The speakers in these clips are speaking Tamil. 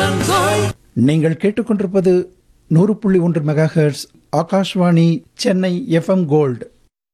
FM Gold நீங்கள் கேட்டுக்கொண்டிருப்பது நூறு புள்ளி ஒன்று megahertz Akashvani Chennai FM gold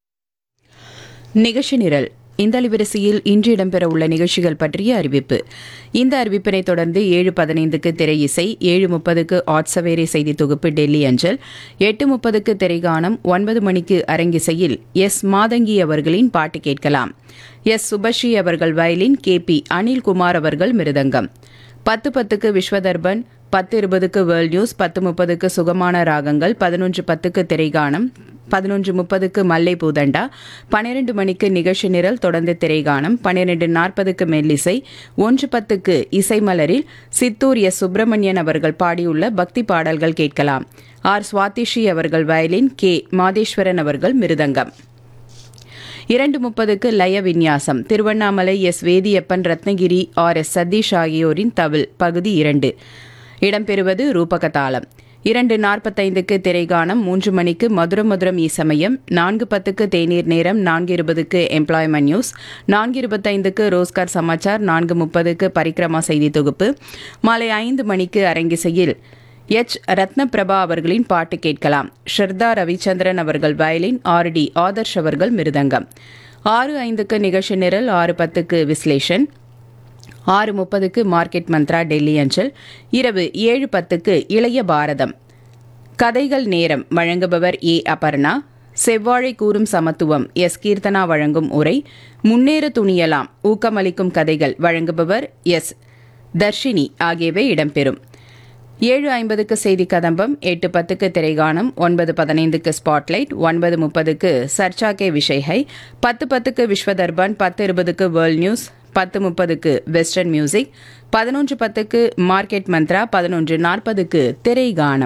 நிகழ்ச்சி நிரல் இந்த அலைவரிசையில் இன்று இடம்பெற உள்ள நிகழ்ச்சிகள் பற்றிய அறிவிப்பு இந்த அறிவிப்பினை தொடர்ந்து ஏழு பதினைந்துக்கு திரை இசை ஏழு முப்பதுக்கு ஆட்சவேரி செய்தி தொகுப்பு டெல்லி அஞ்சல் எட்டு முப்பதுக்கு திரைகானம் ஒன்பது மணிக்கு அரங்கிசையில் எஸ் மாதங்கி அவர்களின் பாட்டு கேட்கலாம் எஸ் சுபஸ்ரீ அவர்கள் வயலின் கே பி அனில்குமார் அவர்கள் மிருதங்கம் பத்து பத்துக்கு விஸ்வதர்பன் பத்து இருபதுக்கு வேர்ல்ட் நியூஸ் பத்து முப்பதுக்கு சுகமான ராகங்கள் பதினொன்று பத்துக்கு திரைகானம் பதினொன்று முப்பதுக்கு மல்லை பூதண்டா பன்னிரண்டு மணிக்கு நிகழ்ச்சி நிரல் தொடர்ந்து திரைகானம் பன்னிரண்டு நாற்பதுக்கு மெல்லிசை ஒன்று பத்துக்கு இசைமலரில் சித்தூர் எஸ் சுப்பிரமணியன் அவர்கள் பாடியுள்ள பக்தி பாடல்கள் கேட்கலாம் ஆர் சுவாதிஷி அவர்கள் வயலின் கே மாதேஸ்வரன் அவர்கள் மிருதங்கம் இரண்டு முப்பதுக்கு லய விந்யாசம் Tiruvannamalai S Vediyappan Ratnagiri R S Sathish ஆகியோரின் தவில் பகுதி இரண்டு இடம்பெறுவது ரூபகதாளம் இரண்டு நாற்பத்தைந்துக்கு திரைகானம் மூன்று மணிக்கு மதுரம் மதுரம் ஈசமயம் நான்கு பத்துக்கு தேநீர் நேரம் நான்கு இருபதுக்கு எம்ப்ளாய்மெண்ட் நியூஸ் நான்கு இருபத்தைந்துக்கு ரோஸ்கார் சமாச்சார் நான்கு முப்பதுக்கு பரிக்கிரமா செய்தி தொகுப்பு மாலை ஐந்து மணிக்கு அரங்கிசையில் எச் ரத்னபிரபா அவர்களின் பாட்டு கேட்கலாம் ஸ்ரத்தா ரவிச்சந்திரன் அவர்கள் வயலின் ஆர் டி ஆதர்ஷ் அவர்கள் மிருதங்கம் ஆறு ஐந்துக்கு நிகழ்ச்சி நிரல் ஆறு பத்துக்கு விஸ்லேஷன் ஆறு முப்பதுக்கு மார்க்கெட் மந்த்ரா டெல்லி அஞ்சல் இரவு ஏழு பத்துக்கு இளைய பாரதம் கதைகள் நேரம் வழங்குபவர் ஏ அபர்ணா செவ்வாழை கூறும் சமத்துவம் எஸ் கீர்த்தனா வழங்கும் உரை முன்னேற துணியலாம் ஊக்கமளிக்கும் கதைகள் வழங்குபவர் எஸ் தர்ஷினி ஆகியவை இடம்பெறும் ஏழு ஐம்பதுக்கு செய்தி கதம்பம் எட்டு பத்துக்கு திரைகானம் ஒன்பது பதினைந்துக்கு ஸ்பாட்லைட் ஒன்பது முப்பதுக்கு சர்ச்சா கே விஷய்ஹை பத்து பத்துக்கு விஸ்வதர்பன் பத்து இருபதுக்கு வேர்ல்ட் நியூஸ் பத்து முப்பதுக்கு வெஸ்டர்ன் மியூசிக் பதினொன்று பத்துக்கு மார்க்கெட் மந்த்ரா பதினொன்று நாற்பதுக்கு திரைகானம்